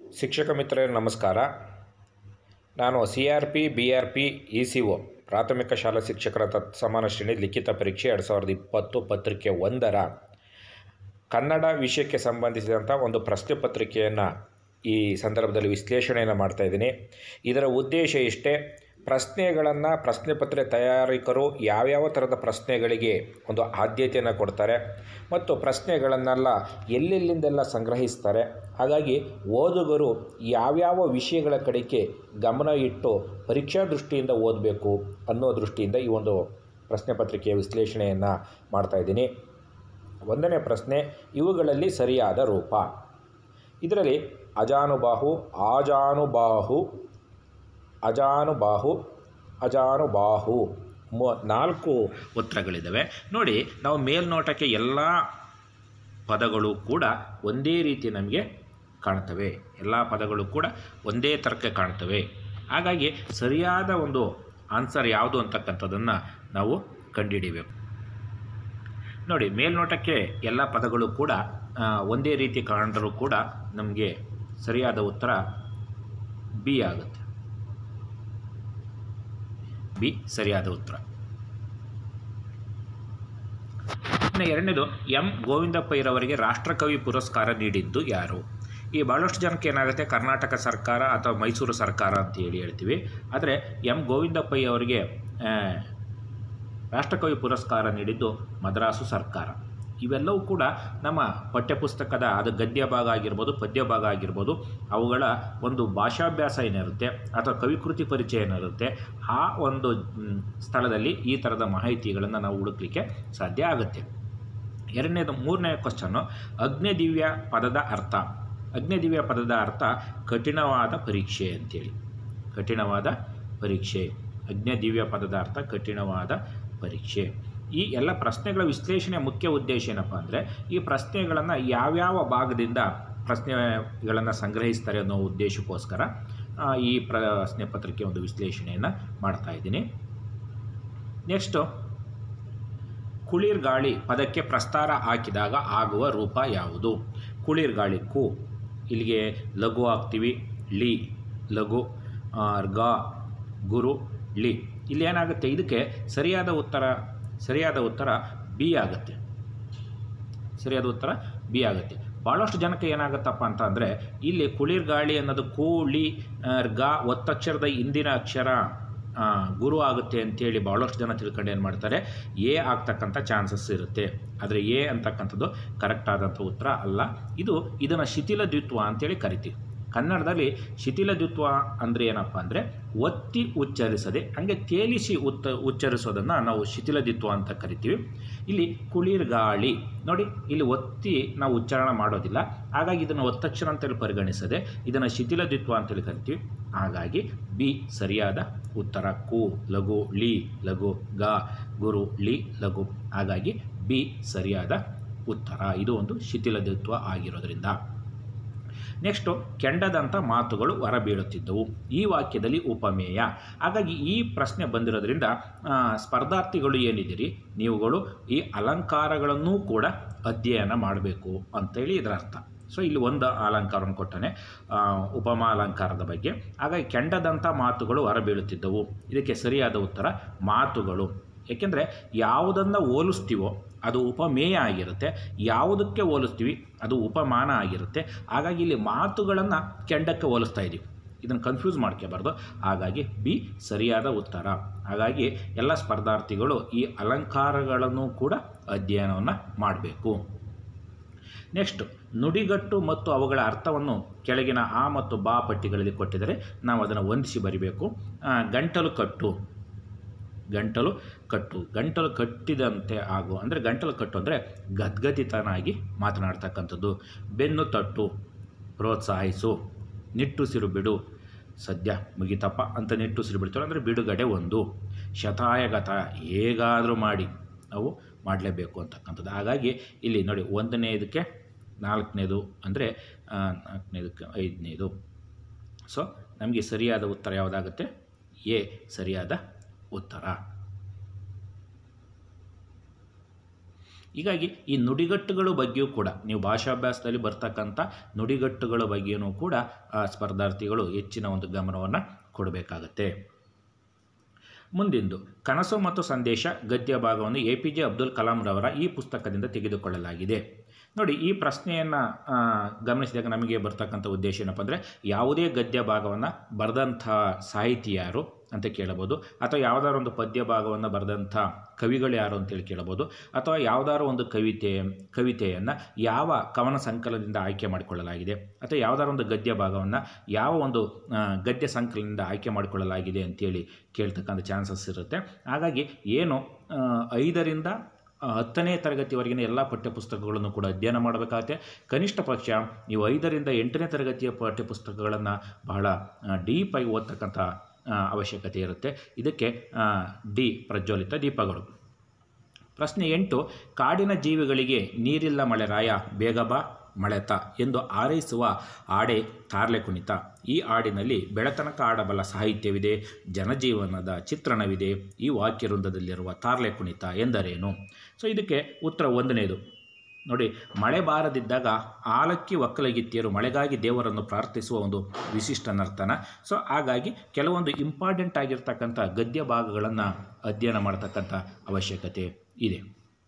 ಶಿಕ್ಷಕ ಮಿತ್ರರೇ ನಮಸ್ಕಾರ ನಾನು C R P B R P E C O ಪ್ರಾಥಮಿಕ ಶಾಲಾ ಶಿಕ್ಷಕರ ತತ್ಸಮಾನ ಶ್ರೇಣಿ ಲಿಖಿತ ಪರೀಕ್ಷೆ ಎರಡು ಸಾವಿರದ ಇಪ್ಪತ್ತು ಪತ್ರಿಕೆ ಒಂದರ ಕನ್ನಡ ವಿಷಯಕ್ಕೆ ಸಂಬಂಧಿಸಿದಂಥ ಒಂದು ಪ್ರಶ್ನೆ ಪತ್ರಿಕೆಯನ್ನು ಈ ಸಂದರ್ಭದಲ್ಲಿ ವಿಶ್ಲೇಷಣೆಯನ್ನು ಮಾಡ್ತಾ ಇದ್ದೀನಿ ಇದರ ಉದ್ದೇಶ ಇಷ್ಟೇ ಪ್ರಶ್ನೆಗಳನ್ನು ಪ್ರಶ್ನೆ ಪತ್ರೆ ತಯಾರಿಕರು ಯಾವ್ಯಾವ ಥರದ ಪ್ರಶ್ನೆಗಳಿಗೆ ಒಂದು ಆದ್ಯತೆಯನ್ನು ಕೊಡ್ತಾರೆ ಮತ್ತು ಪ್ರಶ್ನೆಗಳನ್ನೆಲ್ಲ ಎಲ್ಲೆಲ್ಲಿಂದೆಲ್ಲ ಸಂಗ್ರಹಿಸ್ತಾರೆ ಹಾಗಾಗಿ ಓದುಗರು ಯಾವ್ಯಾವ ವಿಷಯಗಳ ಕಡೆಗೆ ಗಮನ ಇಟ್ಟು ಪರೀಕ್ಷಾ ದೃಷ್ಟಿಯಿಂದ ಓದಬೇಕು ಅನ್ನೋ ದೃಷ್ಟಿಯಿಂದ ಈ ಒಂದು ಪ್ರಶ್ನೆ ಪತ್ರಿಕೆಯ ವಿಶ್ಲೇಷಣೆಯನ್ನು ಮಾಡ್ತಾಯಿದ್ದೀನಿ ಒಂದನೇ ಪ್ರಶ್ನೆ ಇವುಗಳಲ್ಲಿ ಸರಿಯಾದ ರೂಪ ಇದರಲ್ಲಿ ಅಜಾನುಬಾಹು ಆಜಾನುಬಾಹು ಅಜಾನುಬಾಹು ಅಜಾನುಬಾಹು ಮೂ ನಾಲ್ಕು ಉತ್ತರಗಳಿದ್ದಾವೆ ನೋಡಿ ನಾವು ಮೇಲ್ನೋಟಕ್ಕೆ ಎಲ್ಲ ಪದಗಳು ಕೂಡ ಒಂದೇ ರೀತಿ ನಮಗೆ ಕಾಣ್ತವೆ ಎಲ್ಲ ಪದಗಳು ಕೂಡ ಒಂದೇ ಥರಕ್ಕೆ ಕಾಣ್ತವೆ ಹಾಗಾಗಿ ಸರಿಯಾದ ಒಂದು ಆನ್ಸರ್ ಯಾವುದು ಅಂತಕ್ಕಂಥದ್ದನ್ನು ನಾವು ಕಂಡುಹಿಡಿಬೇಕು ನೋಡಿ ಮೇಲ್ನೋಟಕ್ಕೆ ಎಲ್ಲ ಪದಗಳು ಕೂಡ ಆ, ಒಂದೇ ರೀತಿ ಕಾಣಿದ್ರೂ ಕೂಡ ನಮಗೆ ಸರಿಯಾದ ಉತ್ತರ ಬಿ ಆಗುತ್ತೆ ಬಿ ಸರಿಯಾದ ಉತ್ತರ ಇನ್ನು ಎರಡನೇದು ಎಂ ಗೋವಿಂದಪ್ಪಯ್ಯರವರಿಗೆ ರಾಷ್ಟ್ರಕವಿ ಪುರಸ್ಕಾರ ನೀಡಿದ್ದು ಯಾರು ಈ ಭಾಳಷ್ಟು ಜನಕ್ಕೆ ಏನಾಗುತ್ತೆ ಕರ್ನಾಟಕ ಸರ್ಕಾರ ಅಥವಾ ಮೈಸೂರು ಸರ್ಕಾರ ಅಂತ ಹೇಳಿ ಹೇಳ್ತೀವಿ ಆದರೆ ಎಂ ಗೋವಿಂದಪ್ಪಯ್ಯ ಅವರಿಗೆ ಆ, ರಾಷ್ಟ್ರಕವಿ ಪುರಸ್ಕಾರ ನೀಡಿದ್ದು ಮದ್ರಾಸು ಸರ್ಕಾರ ಇವೆಲ್ಲವೂ ಕೂಡ ನಮ್ಮ ಪಠ್ಯಪುಸ್ತಕದ ಅದು ಗದ್ಯ ಭಾಗ ಆಗಿರ್ಬೋದು ಪದ್ಯ ಭಾಗ ಆಗಿರ್ಬೋದು ಅವುಗಳ ಒಂದು ಭಾಷಾಭ್ಯಾಸ ಏನಿರುತ್ತೆ ಅಥವಾ ಕವಿಕೃತಿ ಪರಿಚಯ ಏನಿರುತ್ತೆ ಆ ಒಂದು ಮ್, ಸ್ಥಳದಲ್ಲಿ ಈ ಥರದ ಮಾಹಿತಿಗಳನ್ನು ನಾವು ಹುಡುಕ್ಲಿಕ್ಕೆ ಸಾಧ್ಯ ಆಗುತ್ತೆ ಎರಡನೇದು ಮೂರನೇ ಕ್ವಶನ್ನು ಅಗ್ನಿದಿವ್ಯ ಪದದ ಅರ್ಥ ಅಗ್ನಿದಿವ್ಯ ಪದದ ಅರ್ಥ ಕಠಿಣವಾದ ಪರೀಕ್ಷೆ ಅಂತೇಳಿ ಕಠಿಣವಾದ ಪರೀಕ್ಷೆ ಅಗ್ನಿದಿವ್ಯ ಪದದ ಅರ್ಥ ಕಠಿಣವಾದ ಪರೀಕ್ಷೆ ಈ ಎಲ್ಲ ಪ್ರಶ್ನೆಗಳ ವಿಶ್ಲೇಷಣೆ ಮುಖ್ಯ ಉದ್ದೇಶ ಏನಪ್ಪ ಅಂದರೆ ಈ ಪ್ರಶ್ನೆಗಳನ್ನು ಯಾವ್ಯಾವ ಭಾಗದಿಂದ ಪ್ರಶ್ನೆಗಳನ್ನು ಸಂಗ್ರಹಿಸ್ತಾರೆ ಅನ್ನೋ ಉದ್ದೇಶಕ್ಕೋಸ್ಕರ ಆ, ಈ ಪ್ರಶ್ನೆ ಪತ್ರಿಕೆ ಒಂದು ವಿಶ್ಲೇಷಣೆಯನ್ನು ಮಾಡ್ತಾ ಇದ್ದೀನಿ ನೆಕ್ಸ್ಟು ಕುಳಿರ್ಗಾಳಿ ಪದಕ್ಕೆ ಪ್ರಸ್ತಾರ ಹಾಕಿದಾಗ ಆಗುವ ರೂಪ ಯಾವುದು ಕುಳಿರ್ಗಾಳಿ ಕು ಇಲ್ಲಿಗೆ ಲಘು ಹಾಕ್ತೀವಿ ಲಿ ಲಘು ಆ, ಗ ಗುರು ಲಿ ಇಲ್ಲಿ ಏನಾಗುತ್ತೆ ಇದಕ್ಕೆ ಸರಿಯಾದ ಉತ್ತರ ಸರಿಯಾದ ಉತ್ತರ ಬಿ ಆಗುತ್ತೆ ಸರಿಯಾದ ಉತ್ತರ ಬಿ ಆಗುತ್ತೆ ಭಾಳಷ್ಟು ಜನಕ್ಕೆ ಏನಾಗುತ್ತಪ್ಪ ಅಂತ ಅಂದರೆ ಇಲ್ಲಿ ಕುಳಿರ್ಗಾಳಿ ಅನ್ನೋದು ಕೂಳಿ ಆ, ಗ ಒತ್ತಕ್ಷರದ ಹಿಂದಿನ ಅಕ್ಷರ ಆ, ಗುರು ಆಗುತ್ತೆ ಅಂತೇಳಿ ಭಾಳಷ್ಟು ಜನ ತಿಳ್ಕೊಂಡು ಏನು ಮಾಡ್ತಾರೆ ಎ ಆಗ್ತಕ್ಕಂಥ ಚಾನ್ಸಸ್ ಇರುತ್ತೆ ಆದರೆ ಎ ಅಂತಕ್ಕಂಥದ್ದು ಕರೆಕ್ಟ್ ಆದಂಥ ಉತ್ತರ ಅಲ್ಲ ಇದು ಇದನ್ನು ಶಿಥಿಲ ದ್ವಿತ್ವ ಅಂತೇಳಿ ಕರಿತೀವಿ ಕನ್ನಡದಲ್ಲಿ ಶಿಥಿಲ ದ್ವಿತ್ವ ಅಂದರೆ ಏನಪ್ಪ ಅಂದರೆ ಒತ್ತಿ ಉಚ್ಚರಿಸದೆ ಹಂಗೆ ತೇಲಿಸಿ ಉತ್ತ ಉಚ್ಚರಿಸೋದನ್ನು ನಾವು ಶಿಥಿಲ ದ್ವಿತ್ವ ಅಂತ ಕರಿತೀವಿ ಇಲ್ಲಿ ಕುಳಿರ್ಗಾಳಿ ನೋಡಿ ಇಲ್ಲಿ ಒತ್ತಿ ನಾವು ಉಚ್ಚಾರಣೆ ಮಾಡೋದಿಲ್ಲ ಹಾಗಾಗಿ ಇದನ್ನು ಒತ್ತಕ್ಷರ ಅಂತೇಳಿ ಪರಿಗಣಿಸದೆ ಇದನ್ನು ಶಿಥಿಲ ದ್ವಿತ್ವ ಅಂತೇಳಿ ಕರಿತೀವಿ ಹಾಗಾಗಿ ಬಿ ಸರಿಯಾದ ಉತ್ತರ ಕು ಲಘು ಲಿ ಲಘು ಗ ಗುರು ಲಿ ಲಘು ಹಾಗಾಗಿ ಬಿ ಸರಿಯಾದ ಉತ್ತರ ಇದು ಒಂದು ಶಿಥಿಲ ದ್ವಿತ್ವ ಆಗಿರೋದ್ರಿಂದ ನೆಕ್ಸ್ಟು ಕೆಂಡದಂಥ ಮಾತುಗಳು ಹೊರಬೀಳುತ್ತಿದ್ದವು ಈ ವಾಕ್ಯದಲ್ಲಿ ಉಪಮೇಯ ಹಾಗಾಗಿ ಈ ಪ್ರಶ್ನೆ ಬಂದಿರೋದ್ರಿಂದ ಆ, ಸ್ಪರ್ಧಾರ್ಥಿಗಳು ಏನಿದ್ದೀರಿ ನೀವುಗಳು ಈ ಅಲಂಕಾರಗಳನ್ನೂ ಕೂಡ ಅಧ್ಯಯನ ಮಾಡಬೇಕು ಅಂತೇಳಿ ಇದರ ಅರ್ಥ ಸೊ ಇಲ್ಲಿ ಒಂದು ಅಲಂಕಾರವನ್ನು ಕೊಟ್ಟನೆ ಆ, ಉಪಮಾ ಅಲಂಕಾರದ ಬಗ್ಗೆ ಹಾಗಾಗಿ ಕೆಂಡದಂಥ ಮಾತುಗಳು ಹೊರಬೀಳುತ್ತಿದ್ದವು ಇದಕ್ಕೆ ಸರಿಯಾದ ಉತ್ತರ ಮಾತುಗಳು ಏಕೆಂದರೆ ಯಾವುದನ್ನು ಹೋಲಿಸ್ತೀವೋ ಅದು ಉಪಮೇಯ ಆಗಿರುತ್ತೆ ಯಾವುದಕ್ಕೆ ಹೋಲಿಸ್ತೀವಿ ಅದು ಉಪಮಾನ ಆಗಿರುತ್ತೆ ಹಾಗಾಗಿ ಇಲ್ಲಿ ಮಾತುಗಳನ್ನು ಕೆಂಡಕ್ಕೆ ಹೋಲಿಸ್ತಾ ಇದ್ದೀವಿ ಇದನ್ನು ಕನ್ಫ್ಯೂಸ್ ಮಾಡ್ಕೋಬಾರ್ದು ಹಾಗಾಗಿ ಬಿ ಸರಿಯಾದ ಉತ್ತರ ಹಾಗಾಗಿ ಎಲ್ಲ ಸ್ಪರ್ಧಾರ್ಥಿಗಳು ಈ ಅಲಂಕಾರಗಳನ್ನು ಕೂಡ ಅಧ್ಯಯನವನ್ನು ಮಾಡಬೇಕು ನೆಕ್ಸ್ಟ್ ನುಡಿಗಟ್ಟು ಮತ್ತು ಅವುಗಳ ಅರ್ಥವನ್ನು ಕೆಳಗಿನ ಆ ಮತ್ತು ಬಾ ಪಟ್ಟಿಗಳಲ್ಲಿ ಕೊಟ್ಟಿದ್ದಾರೆ ನಾವು ಅದನ್ನು ಹೊಂದಿಸಿ ಬರಿಬೇಕು ಆ, ಗಂಟಲು ಕಟ್ಟು ಗಂಟಲು ಕಟ್ಟು ಗಂಟಲು ಕಟ್ಟಿದಂತೆ ಆಗು ಅಂದರೆ ಗಂಟಲು ಕಟ್ಟು ಅಂದರೆ ಗದ್ಗದಿತನಾಗಿ ಮಾತನಾಡ್ತಕ್ಕಂಥದ್ದು ಬೆನ್ನು ತಟ್ಟು ಪ್ರೋತ್ಸಾಹಿಸು ನಿಟ್ಟುಸಿರು ಬಿಡು ಸದ್ಯ ಮುಗಿತಪ್ಪ ಅಂತ ನಿಟ್ಟುಸಿರು ಬಿಡ್ತಾರೆ ಅಂದರೆ ಬಿಡುಗಡೆ ಒಂದು ಶತಾಯಗತ ಹೇಗಾದರೂ ಮಾಡಿ ನಾವು ಮಾಡಲೇಬೇಕು ಅಂತಕ್ಕಂಥದ್ದು ಹಾಗಾಗಿ ಇಲ್ಲಿ ನೋಡಿ ಒಂದನೇದಕ್ಕೆ ನಾಲ್ಕನೇದು ಅಂದರೆ ನಾಲ್ಕನೇದಕ್ಕೆ ಐದನೇದು ಸೊ ನಮಗೆ ಸರಿಯಾದ ಉತ್ತರ ಯಾವುದಾಗುತ್ತೆ ಎ ಸರಿಯಾದ ಉತ್ತರ ಹೀಗಾಗಿ ಈ ನುಡಿಗಟ್ಟುಗಳ ಬಗ್ಗೆಯೂ ಕೂಡ ನೀವು ಭಾಷಾಭ್ಯಾಸದಲ್ಲಿ ಬರ್ತಕ್ಕಂಥ ನುಡಿಗಟ್ಟುಗಳ ಬಗ್ಗೆಯೂ ಕೂಡ ಆ, ಸ್ಪರ್ಧಾರ್ಥಿಗಳು ಹೆಚ್ಚಿನ ಒಂದು ಗಮನವನ್ನು ಕೊಡಬೇಕಾಗತ್ತೆ ಮುಂದಿಂದು ಕನಸು ಮತ್ತು ಸಂದೇಶ ಗದ್ಯ ಭಾಗವನ್ನು A P J Abdul Kalam ರವರ ಈ ಪುಸ್ತಕದಿಂದ ತೆಗೆದುಕೊಳ್ಳಲಾಗಿದೆ ನೋಡಿ ಈ ಪ್ರಶ್ನೆಯನ್ನು ಗಮನಿಸಿದಾಗ ನಮಗೆ ಬರ್ತಕ್ಕಂಥ ಉದ್ದೇಶ ಏನಪ್ಪ ಅಂದರೆ ಯಾವುದೇ ಗದ್ಯ ಭಾಗವನ್ನು ಬರೆದಂಥ ಸಾಹಿತಿ ಯಾರು ಅಂತ ಕೇಳಬಹುದು ಅಥವಾ ಯಾವುದಾದ್ರು ಒಂದು ಪದ್ಯ ಭಾಗವನ್ನು ಬರೆದಂಥ ಕವಿಗಳು ಯಾರು ಅಂತೇಳಿ ಕೇಳಬಹುದು ಅಥವಾ ಯಾವುದಾದ್ರು ಒಂದು ಕವಿತೆ ಕವಿತೆಯನ್ನು ಯಾವ ಕವನ ಸಂಕಲನದಿಂದ ಆಯ್ಕೆ ಮಾಡಿಕೊಳ್ಳಲಾಗಿದೆ ಅಥವಾ ಯಾವುದಾದ್ರು ಒಂದು ಗದ್ಯ ಭಾಗವನ್ನು ಯಾವ ಒಂದು ಆ, ಗದ್ಯ ಸಂಕಲನದಿಂದ ಆಯ್ಕೆ ಮಾಡಿಕೊಳ್ಳಲಾಗಿದೆ ಅಂತೇಳಿ ಕೇಳ್ತಕ್ಕಂಥ ಚಾನ್ಸಸ್ ಇರುತ್ತೆ ಹಾಗಾಗಿ ಏನು ಆ, ಐದರಿಂದ ಆ, ಹತ್ತನೇ ತರಗತಿವರೆಗಿನ ಎಲ್ಲ ಪಠ್ಯಪುಸ್ತಕಗಳನ್ನು ಕೂಡ ಅಧ್ಯಯನ ಮಾಡಬೇಕಾಗುತ್ತೆ ಕನಿಷ್ಠ ಪಕ್ಷ ನೀವು ಐದರಿಂದ ಎಂಟನೇ ತರಗತಿಯ ಪಠ್ಯಪುಸ್ತಕಗಳನ್ನು ಬಹಳ ಡೀಪಾಗಿ ಓದ್ತಕ್ಕಂಥ ಆ, ಅವಶ್ಯಕತೆ ಇರುತ್ತೆ ಇದಕ್ಕೆ ಆ, ಡಿ ಪ್ರಜ್ವಲಿತ ದೀಪಗಳು ಪ್ರಶ್ನೆ ಎಂಟು ಕಾಡಿನ ಜೀವಿಗಳಿಗೆ ನೀರಿಲ್ಲ ಮಳೆರಾಯ ಬೇಗ ಬಾ ಮಳೆತ ಎಂದು ಆರೈಸುವ ಆಡೆ ತಾರ್ಲೆ ಕುಣಿತ ಈ ಹಾಡಿನಲ್ಲಿ ಬೆಳತನಕ ಆಡಬಲ್ಲ ಸಾಹಿತ್ಯವಿದೆ ಜನಜೀವನದ ಚಿತ್ರಣವಿದೆ ಈ ವಾಕ್ಯವೃಂದದಲ್ಲಿರುವ ತಾರ್ಲೆ ಕುಣಿತ ಎಂದರೇನು ಸೊ ಇದಕ್ಕೆ ಉತ್ತರ ಒಂದನೇದು ನೋಡಿ ಮಳೆ ಬಾರದಿದ್ದಾಗ ಆಲಕ್ಕಿ ಒಕ್ಕಲಗಿತ್ತಿಯರು ಮಳೆಗಾಗಿ ದೇವರನ್ನು ಪ್ರಾರ್ಥಿಸುವ ಒಂದು ವಿಶಿಷ್ಟ ನರ್ತನ ಸೊ ಹಾಗಾಗಿ ಕೆಲವೊಂದು ಇಂಪಾರ್ಟೆಂಟ್ ಆಗಿರ್ತಕ್ಕಂಥ ಗದ್ಯ ಭಾಗಗಳನ್ನು ಅಧ್ಯಯನ ಮಾಡತಕ್ಕಂಥ ಅವಶ್ಯಕತೆ ಇದೆ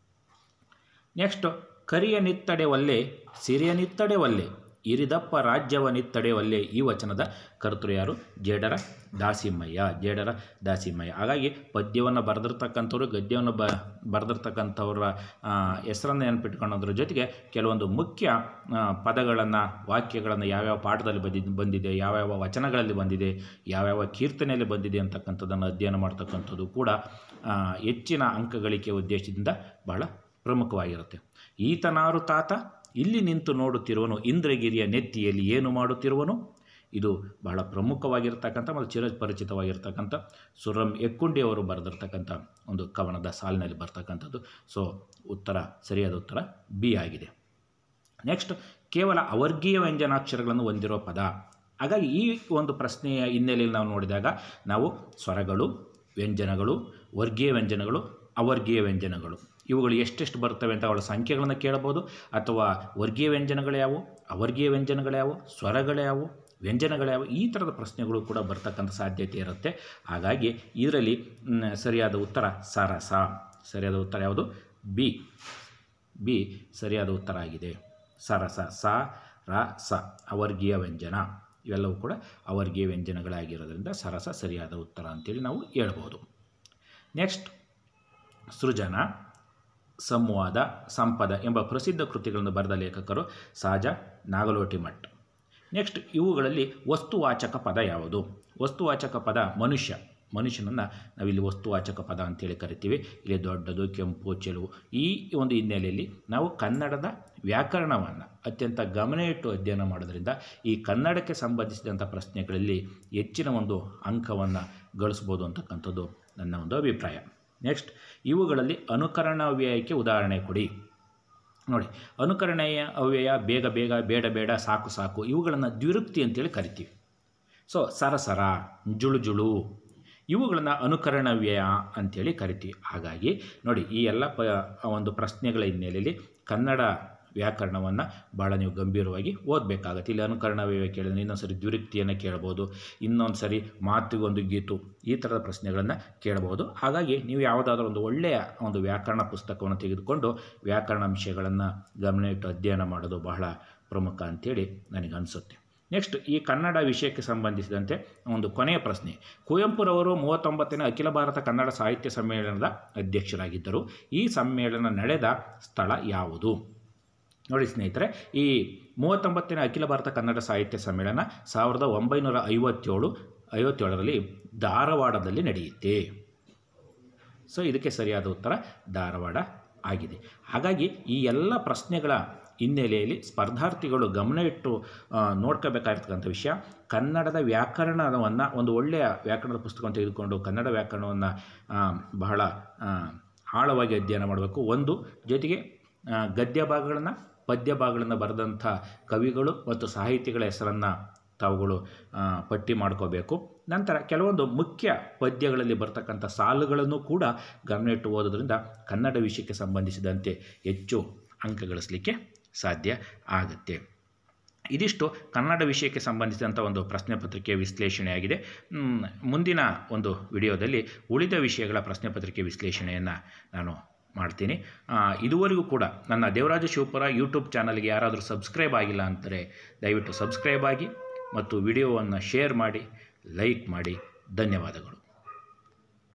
ನೆಕ್ಸ್ಟ್ ಕರಿಯ ನಿತ್ತಡೆ ಒಲ್ಲೆ ಸಿರಿಯ ನಿತ್ತಡೆ ಒಲ್ಲೆ ಇರಿದಪ್ಪ ರಾಜ್ಯವ ನಿತ್ತಡೆ ಒಲ್ಲೆ ಈ ವಚನದ ಕರ್ತೃ ಯಾರು ಜೇಡರ ದಾಸಿಮಯ್ಯ ಜೇಡರ ದಾಸಿಮಯ್ಯ ಹಾಗಾಗಿ ಪದ್ಯವನ್ನು ಬರೆದಿರ್ತಕ್ಕಂಥವ್ರು ಗದ್ಯವನ್ನು ಬ ಬರೆದಿರ್ತಕ್ಕಂಥವ್ರ ಹೆಸರನ್ನು ನೆನಪಿಟ್ಕೊಳ್ಳೋದ್ರ ಜೊತೆಗೆ ಕೆಲವೊಂದು ಮುಖ್ಯ ಪದಗಳನ್ನು ವಾಕ್ಯಗಳನ್ನು ಯಾವ್ಯಾವ ಪಾಠದಲ್ಲಿ ಬಂದಿದ್ದು ಬಂದಿದೆ ಯಾವ್ಯಾವ ವಚನಗಳಲ್ಲಿ ಬಂದಿದೆ ಯಾವ್ಯಾವ ಕೀರ್ತನೆಯಲ್ಲಿ ಬಂದಿದೆ ಅಂತಕ್ಕಂಥದ್ದನ್ನು ಅಧ್ಯಯನ ಮಾಡ್ತಕ್ಕಂಥದ್ದು ಕೂಡ ಆ, ಹೆಚ್ಚಿನ ಅಂಕ ಗಳಿಕೆ ಉದ್ದೇಶದಿಂದ ಬಹಳ ಪ್ರಮುಖವಾಗಿರುತ್ತೆ ಈತನಾರು ತಾತ ಇಲ್ಲಿ ನಿಂತು ನೋಡುತ್ತಿರುವನು ಇಂದ್ರಗಿರಿಯ ನೆತ್ತಿಯಲ್ಲಿ ಏನು ಮಾಡುತ್ತಿರುವನು ಇದು ಬಹಳ ಪ್ರಮುಖವಾಗಿರ್ತಕ್ಕಂಥ ಮತ್ತು ಚಿರಪರಿಚಿತವಾಗಿರ್ತಕ್ಕಂಥ ಸುರಂ ಎಕ್ಕುಂಡಿಯವರು ಬರೆದಿರ್ತಕ್ಕಂಥ ಒಂದು ಕವನದ ಸಾಲಿನಲ್ಲಿ ಬರ್ತಕ್ಕಂಥದ್ದು ಸೊ ಉತ್ತರ ಸರಿಯಾದ ಉತ್ತರ ಬಿ ಆಗಿದೆ ನೆಕ್ಸ್ಟ್ ಕೇವಲ ಅವರ್ಗೀಯ ವ್ಯಂಜನಾಕ್ಷರಗಳನ್ನು ಹೊಂದಿರೋ ಪದ ಹಾಗಾಗಿ ಈ ಒಂದು ಪ್ರಶ್ನೆಯ ಹಿನ್ನೆಲೆಯಲ್ಲಿ ನಾವು ನೋಡಿದಾಗ ನಾವು ಸ್ವರಗಳು ವ್ಯಂಜನಗಳು ವರ್ಗೀಯ ವ್ಯಂಜನಗಳು ಅವರ್ಗೀಯ ವ್ಯಂಜನಗಳು ಇವುಗಳು ಎಷ್ಟೆಷ್ಟು ಬರ್ತವೆ ಅಂತ ಅವಳ ಸಂಖ್ಯೆಗಳನ್ನು ಕೇಳಬಹುದು ಅಥವಾ ವರ್ಗೀಯ ವ್ಯಂಜನಗಳು ಯಾವುವು ಅವರ್ಗೀಯ ವ್ಯಂಜನಗಳು ಯಾವುವು ಸ್ವರಗಳು ಯಾವುವು ವ್ಯಂಜನಗಳು ಯಾವುವು ಈ ಥರದ ಪ್ರಶ್ನೆಗಳು ಕೂಡ ಬರ್ತಕ್ಕಂಥ ಸಾಧ್ಯತೆ ಇರುತ್ತೆ ಹಾಗಾಗಿ ಇದರಲ್ಲಿ ಮ್, ಸರಿಯಾದ ಉತ್ತರ ಸರಸ ಸರಿಯಾದ ಉತ್ತರ ಯಾವುದು ಬಿ ಬಿ ಸರಿಯಾದ ಉತ್ತರ ಆಗಿದೆ ಸರಸ ಸ ರ ಸ ಅವರ್ಗೀಯ ವ್ಯಂಜನ ಇವೆಲ್ಲವೂ ಕೂಡ ಅವರ್ಗೀಯ ವ್ಯಂಜನಗಳಾಗಿರೋದ್ರಿಂದ ಸರಸ ಸರಿಯಾದ ಉತ್ತರ ಅಂತೇಳಿ ನಾವು ಹೇಳ್ಬೋದು ನೆಕ್ಸ್ಟ್ ಸೃಜನ ಸಂವಾದ ಸಂಪದ ಎಂಬ ಪ್ರಸಿದ್ಧ ಕೃತಿಗಳನ್ನು ಬರೆದ ಲೇಖಕರು ಸಹಜ ನಾಗಲೋಟಿಮಠ್ ನೆಕ್ಸ್ಟ್ ಇವುಗಳಲ್ಲಿ ವಸ್ತುವಾಚಕ ಪದ ಯಾವುದು ವಸ್ತುವಾಚಕ ಪದ ಮನುಷ್ಯ ಮನುಷ್ಯನನ್ನು ನಾವಿಲ್ಲಿ ವಸ್ತುವಾಚಕ ಪದ ಅಂತೇಳಿ ಕರಿತೀವಿ ಇಲ್ಲಿ ದೊಡ್ಡದು ಕೆಂಪು ಚೆಲುವು ಈ ಒಂದು ಹಿನ್ನೆಲೆಯಲ್ಲಿ ನಾವು ಕನ್ನಡದ ವ್ಯಾಕರಣವನ್ನು ಅತ್ಯಂತ ಗಮನ ಇಟ್ಟು ಅಧ್ಯಯನ ಮಾಡೋದ್ರಿಂದ ಈ ಕನ್ನಡಕ್ಕೆ ಸಂಬಂಧಿಸಿದಂಥ ಪ್ರಶ್ನೆಗಳಲ್ಲಿ ಹೆಚ್ಚಿನ ಒಂದು ಅಂಕವನ್ನು ಗಳಿಸ್ಬೋದು ಅಂತಕ್ಕಂಥದ್ದು ನನ್ನ ಒಂದು ಅಭಿಪ್ರಾಯ ನೆಕ್ಸ್ಟ್ ಇವುಗಳಲ್ಲಿ ಅನುಕರಣ ಅವ್ಯಯಕ್ಕೆ ಉದಾಹರಣೆ ಕೊಡಿ ನೋಡಿ ಅನುಕರಣೆಯ ಅವ್ಯಯ ಬೇಗ ಬೇಗ ಬೇಡ ಬೇಡ ಸಾಕು ಸಾಕು ಇವುಗಳನ್ನು ದ್ವಿರುಕ್ತಿ ಅಂತೇಳಿ ಕರಿತೀವಿ ಸೊ ಸರಸರ ಜುಳು ಜುಳು ಇವುಗಳನ್ನು ಅನುಕರಣ ವ್ಯಯ ಅಂಥೇಳಿ ಕರಿತೀವಿ ಹಾಗಾಗಿ ನೋಡಿ ಈ ಎಲ್ಲ ಪ ಒಂದು ಪ್ರಶ್ನೆಗಳ ಹಿನ್ನೆಲೆಯಲ್ಲಿ ಕನ್ನಡ ವ್ಯಾಕರಣವನ್ನು ಭಾಳ ನೀವು ಗಂಭೀರವಾಗಿ ಓದಬೇಕಾಗತ್ತೆ ಇಲ್ಲಿ ಅನುಕರಣ ವ್ಯಯ ಕೇಳಿದ್ರೆ ಇನ್ನೊಂದು ಸರಿ ದ್ವಿರುಕ್ತಿಯನ್ನು ಕೇಳ್ಬೋದು ಇನ್ನೊಂದು ಸರಿ ಮಾತಿಗೊಂದು ಗೀತು ಈ ಥರದ ಪ್ರಶ್ನೆಗಳನ್ನು ಕೇಳಬಹುದು ಹಾಗಾಗಿ ನೀವು ಯಾವುದಾದ್ರೂ ಒಂದು ಒಳ್ಳೆಯ ಒಂದು ವ್ಯಾಕರಣ ಪುಸ್ತಕವನ್ನು ತೆಗೆದುಕೊಂಡು ವ್ಯಾಕರಣ ಅಂಶಗಳನ್ನು ಗಮನ ಇಟ್ಟು ಅಧ್ಯಯನ ಮಾಡೋದು ಬಹಳ ಪ್ರಮುಖ ಅಂತೇಳಿ ನನಗೆ ಅನಿಸುತ್ತೆ ನೆಕ್ಸ್ಟ್ ಈ ಕನ್ನಡ ವಿಷಯಕ್ಕೆ ಸಂಬಂಧಿಸಿದಂತೆ ಒಂದು ಕೊನೆಯ ಪ್ರಶ್ನೆ ಕುವೆಂಪುರವರು ಮೂವತ್ತೊಂಬತ್ತನೇ ಅಖಿಲ ಭಾರತ ಕನ್ನಡ ಸಾಹಿತ್ಯ ಸಮ್ಮೇಳನದ ಅಧ್ಯಕ್ಷರಾಗಿದ್ದರು ಈ ಸಮ್ಮೇಳನ ನಡೆದ ಸ್ಥಳ ಯಾವುದು ನೋಡಿ ಸ್ನೇಹಿತರೆ ಈ ಮೂವತ್ತೊಂಬತ್ತನೇ ಅಖಿಲ ಭಾರತ ಕನ್ನಡ ಸಾಹಿತ್ಯ ಸಮ್ಮೇಳನ ಸಾವಿರದ ಒಂಬೈನೂರ ಐವತ್ತೇಳು ಐವತ್ತೇಳರಲ್ಲಿ ಧಾರವಾಡದಲ್ಲಿ ನಡೆಯುತ್ತೆ ಸೊ ಇದಕ್ಕೆ ಸರಿಯಾದ ಉತ್ತರ ಧಾರವಾಡ ಆಗಿದೆ ಹಾಗಾಗಿ ಈ ಎಲ್ಲ ಪ್ರಶ್ನೆಗಳ ಹಿನ್ನೆಲೆಯಲ್ಲಿ ಸ್ಪರ್ಧಾರ್ಥಿಗಳು ಗಮನ ಇಟ್ಟು ಆ, ನೋಡ್ಕೋಬೇಕಾಗಿರ್ತಕ್ಕಂಥ ವಿಷಯ ಕನ್ನಡದ ವ್ಯಾಕರಣವನ್ನು ಒಂದು ಒಳ್ಳೆಯ ವ್ಯಾಕರಣದ ಪುಸ್ತಕವನ್ನು ತೆಗೆದುಕೊಂಡು ಕನ್ನಡ ವ್ಯಾಕರಣವನ್ನು ಆ, ಬಹಳ ಆ, ಆಳವಾಗಿ ಅಧ್ಯಯನ ಮಾಡಬೇಕು ಒಂದು ಜೊತೆಗೆ ಆ, ಗದ್ಯ ಭಾಗಗಳನ್ನು ಪದ್ಯ ಭಾಗಗಳನ್ನು ಬರೆದಂಥ ಕವಿಗಳು ಮತ್ತು ಸಾಹಿತಿಗಳ ಹೆಸರನ್ನು ತಾವುಗಳು ಆ, ಪಟ್ಟಿ ಮಾಡ್ಕೋಬೇಕು ನಂತರ ಕೆಲವೊಂದು ಮುಖ್ಯ ಪದ್ಯಗಳಲ್ಲಿ ಬರ್ತಕ್ಕಂಥ ಸಾಲುಗಳನ್ನು ಕೂಡ ಗಮನಿಟ್ಟು ಓದೋದ್ರಿಂದ ಕನ್ನಡ ವಿಷಯಕ್ಕೆ ಸಂಬಂಧಿಸಿದಂತೆ ಹೆಚ್ಚು ಅಂಕ ಗಳಿಸಲಿಕ್ಕೆ ಸಾಧ್ಯ ಆಗುತ್ತೆ ಇದಿಷ್ಟು ಕನ್ನಡ ವಿಷಯಕ್ಕೆ ಸಂಬಂಧಿಸಿದಂಥ ಒಂದು ಪ್ರಶ್ನೆ ಪತ್ರಿಕೆ ವಿಶ್ಲೇಷಣೆಯಾಗಿದೆ ಮ್, ಮುಂದಿನ ಒಂದು ವಿಡಿಯೋದಲ್ಲಿ ಉಳಿದ ವಿಷಯಗಳ ಪ್ರಶ್ನೆ ಪತ್ರಿಕೆ ವಿಶ್ಲೇಷಣೆಯನ್ನು ನಾನು ಮಾಡ್ತೀನಿ ಆ, ಇದುವರೆಗೂ ಕೂಡ ನನ್ನ ದೇವರಾಜ ಶಿವಪುರ ಯೂಟ್ಯೂಬ್ ಚಾನಲ್ಗೆ ಯಾರಾದರೂ ಸಬ್ಸ್ಕ್ರೈಬ್ ಆಗಿಲ್ಲ ಅಂತಾರೆ ದಯವಿಟ್ಟು ಸಬ್ಸ್ಕ್ರೈಬ್ ಆಗಿ ಮತ್ತು ವಿಡಿಯೋವನ್ನು ಶೇರ್ ಮಾಡಿ ಲೈಕ್ ಮಾಡಿ ಧನ್ಯವಾದಗಳು